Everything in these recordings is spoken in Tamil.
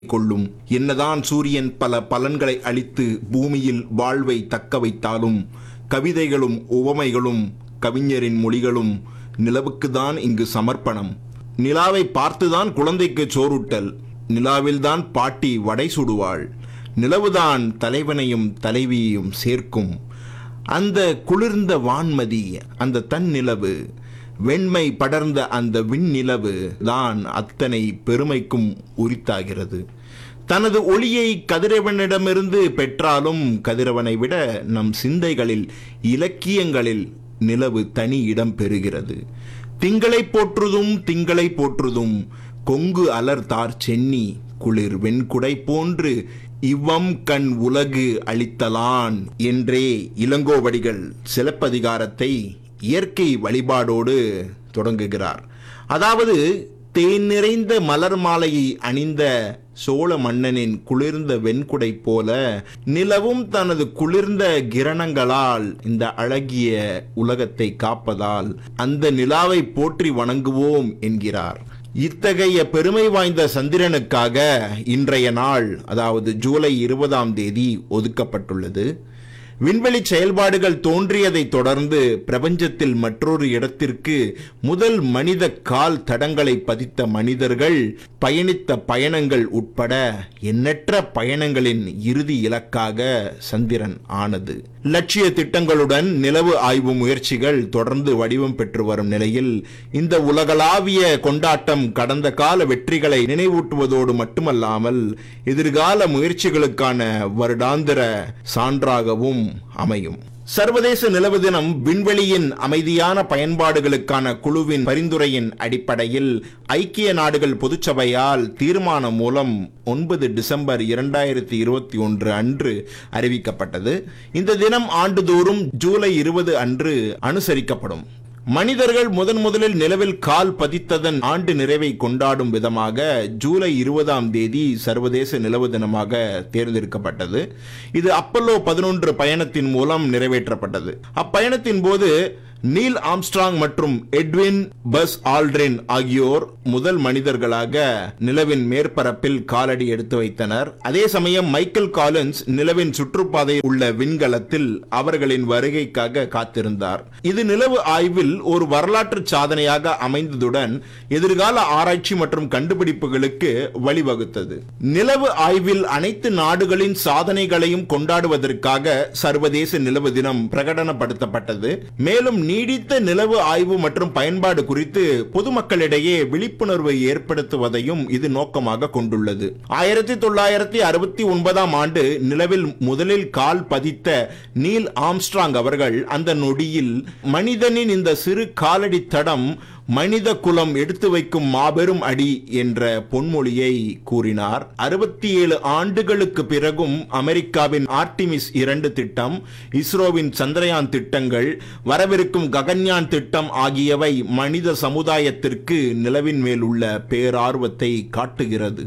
கொள்ளும் என்னதான் சூரியன் பல பலன்களை அளித்து பூமியில் வாழ்வை தக்க வைத்தாலும் கவிதைகளும் உவமைகளும் கவிஞரின் மொழிகளும் நிலவுக்குதான் இங்கு சமர்ப்பணம் நிலாவை பார்த்துதான் குழந்தைக்கு சோறுட்டல் நிலாவில்தான் பாட்டி வடை சுடுவாள் நிலவுதான் தலைவனையும் தலைவியையும் சேர்க்கும் அந்த குளிர்ந்த வான்மதி அந்த தன் நிலவு வெண்மை படர்ந்த அந்த விண்ணிலவு தான் அத்தனை பெருமைக்கும் உரித்தாகிறது தனது ஒளியை கதிரவனிடமிருந்து பெற்றாலும் கதிரவனை விட நம் சிந்தைகளில் இலக்கியங்களில் நிலவு தனி இடம் பெறுகிறது திங்களை போற்றுதும் திங்களை போற்றுதும் கொங்கு அலர்தார் சென்னி குளிர் வெண்குடை போன்று இவ்வம் கண் உலகு அளித்தலான் என்றே இளங்கோவடிகள் சிலப்பதிகாரத்தை இயற்கை வழிபாடோடு தொடங்குகிறார் அதாவது தேன் நிறைந்த மலர் மாலையை அணிந்த சோழ மன்னனின் குளிர்ந்த வெண்குடை போல நிலவும் தனது குளிர்ந்த கிரணங்களால் இந்த அழகிய உலகத்தை காப்பதால் அந்த நிலாவை போற்றி வணங்குவோம் என்கிறார் இத்தகைய பெருமை வாய்ந்த சந்திரனுக்காக இன்றைய நாள் அதாவது ஜூலை இருபதாம் தேதி ஒதுக்கப்பட்டுள்ளது விண்வெளி செயல்பாடுகள் தோன்றியதை தொடர்ந்து பிரபஞ்சத்தில் மற்றொரு இடத்திற்கு முதல் மனித கால் தடங்களை பதித்த மனிதர்கள் பயணித்த பயணங்கள் உட்பட எண்ணற்ற பயணங்களின் இறுதி இலக்காக சந்திரன் ஆனது லட்சிய திட்டங்களுடன் நிலவு ஆய்வு முயற்சிகள் தொடர்ந்து வடிவம் பெற்று வரும் நிலையில் இந்த உலகளாவிய கொண்டாட்டம் கடந்த கால வெற்றிகளை நினைவூட்டுவதோடு மட்டுமல்லாமல் எதிர்கால முயற்சிகளுக்கான வருடாந்திர சான்றாகவும் அமையும் சர்வதேச நிலவு தினம் விண்வெளியின் அமைதியான பயன்பாடுகளுக்கான குழுவின் பரிந்துரையின் அடிப்படையில் ஐக்கிய நாடுகள் பொதுச்சபையால் தீர்மானம் மூலம் ஒன்பது டிசம்பர் இரண்டாயிரத்தி இருபத்தி ஒன்று அன்று அறிவிக்கப்பட்டது இந்த தினம் ஆண்டுதோறும் ஜூலை இருபது அன்று அனுசரிக்கப்படும் மனிதர்கள் முதன் முதலில் நிலவில் கால் பதித்ததன் ஆண்டு நிறைவை கொண்டாடும் விதமாக ஜூலை இருபதாம் தேதி சர்வதேச நிலவு தினமாக தேர்ந்தெடுக்கப்பட்டது இது அப்பல்லோ பதினொன்று பயணத்தின் மூலம் நிறைவேற்றப்பட்டது அப்பயணத்தின் போது நீல் ஆம்ஸ்ட்ராங் மற்றும் எட்வின் பஸ் ஆல்ட்ரின் ஆகியோர் முதல் மனிதர்களாக நிலவின் மேற்பரப்பில் காலடி எடுத்து வைத்தனர் அதே சமயம் மைக்கேல் காலின்ஸ் நிலவின் சுற்றுப்பாதையில் உள்ள விண்கலத்தில் அவர்களின் வருகைக்காக காத்திருந்தார் இது நிலவு ஆய்வில் ஒரு வரலாற்று சாதனையாக அமைந்ததுடன் எதிர்கால ஆராய்ச்சி மற்றும் கண்டுபிடிப்புகளுக்கு வழிவகுத்தது நிலவு ஆய்வில் அனைத்து நாடுகளின் சாதனைகளையும் கொண்டாடுவதற்காக சர்வதேச நிலவு தினம் பிரகடனப்படுத்தப்பட்டது மேலும் நீடித்த நிலவு ஆய்வு மற்றும் பயன்பாடு குறித்து பொதுமக்களிடையே விழிப்புணர்வை ஏற்படுத்துவதையும் இது நோக்கமாக கொண்டுள்ளது ஆயிரத்தி தொள்ளாயிரத்தி அறுபத்தி ஒன்பதாம் ஆண்டு நிலவில் முதலில் கால் பதித்த நீல் ஆம்ஸ்ட்ராங் அவர்கள் அந்த நொடியில் மனிதனின் இந்த சிறு காலடி தடம் மனித குலம் எடுத்து வைக்கும் மாபெரும் அடி என்ற பொன்மொழியை கூறினார் அறுபத்தி ஏழு ஆண்டுகளுக்கு பிறகும் அமெரிக்காவின் ஆர்டிமிஸ் இரண்டு திட்டம் இஸ்ரோவின் சந்திரயான் திட்டங்கள் வரவிருக்கும் ககன்யான் திட்டம் ஆகியவை மனித சமுதாயத்திற்கு நிலவின் மேல் உள்ள பேரார்வத்தை காட்டுகிறது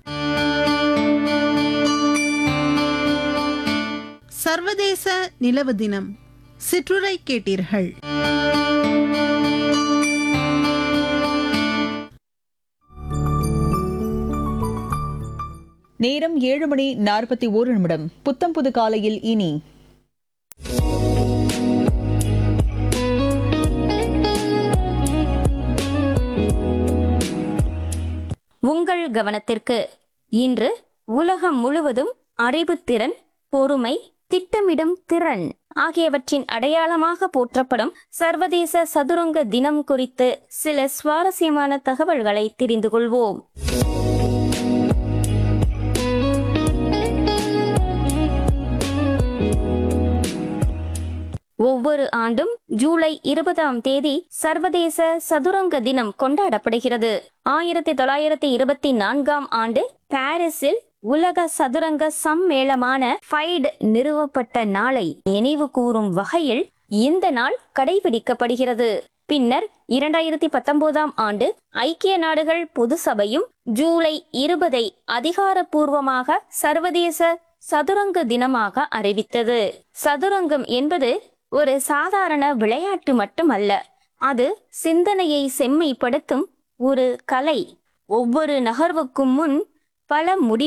சர்வதேச நிலவு தினம் சிற்றுரை கேட்டீர்கள் நேரம் ஏழு மணி நாற்பத்தி ஒரு நிமிடம் புத்தம் புது காலையில் இனி உங்கள் கவனத்திற்கு இன்று உலகம் முழுவதும் அறிவுத்திறன் பொறுமை திட்டமிடும் திறன் ஆகியவற்றின் அடையாளமாக போற்றப்படும் சர்வதேச சதுரங்க தினம் குறித்து சில சுவாரஸ்யமான தகவல்களை தெரிந்து கொள்வோம் ஒவ்வொரு ஆண்டும் ஜூலை இருபதாம் தேதி சர்வதேச சதுரங்க தினம் கொண்டாடப்படுகிறது ஆயிரத்தி தொள்ளாயிரத்தி இருபத்தி நான்காம் ஆண்டு பாரிஸில் உலக சதுரங்க சம்மேளமான ஃபைட் நிறுவப்பட்ட நாளை நினைவு கூறும் வகையில் இந்த நாள் கடைபிடிக்கப்படுகிறது பின்னர் இரண்டாயிரத்தி பத்தொன்பதாம் ஆண்டு ஐக்கிய நாடுகள் பொது சபையும் ஜூலை இருபதை அதிகாரப்பூர்வமாக சர்வதேச சதுரங்க தினமாக அறிவித்தது சதுரங்கம் என்பது ஒரு சாதாரண விளையாட்டு மட்டுமல்ல அது சிந்தனையை செம்மைப்படுத்தும் ஒரு கலை ஒவ்வொரு நகர்வுக்கும் முன் பல முடி